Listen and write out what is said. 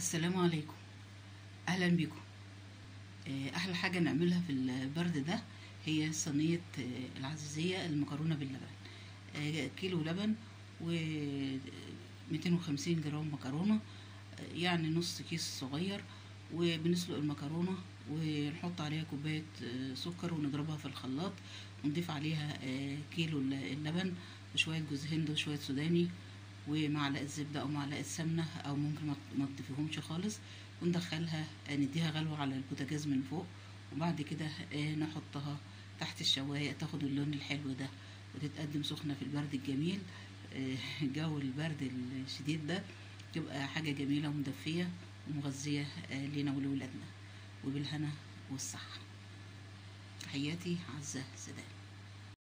السلام عليكم اهلا بكم آه، احلى حاجه نعملها في البرد ده هي صينيه آه، العزيزيه المكرونه باللبن آه، كيلو لبن و 250 جرام مكرونه آه، يعني نص كيس صغير وبنسلق المكرونه ونحط عليها كوبايه آه، سكر ونضربها في الخلاط ونضيف عليها آه، كيلو اللبن وشويه جوز هند وشويه سوداني ومعلقه زبده او معلقه سمنه او ممكن ما- ما تضيفيهمش خالص وندخلها آه، نديها غلوه على البوتاجاز من فوق وبعد كده آه، نحطها تحت الشوايه تاخد اللون الحلو ده وتتقدم سخنه في البرد الجميل آه، جو البرد الشديد ده تبقى حاجه جميله ومدفيه ومغذيه آه، لينا ولولادنا وبالهنا والصحه تحياتي عزه سداد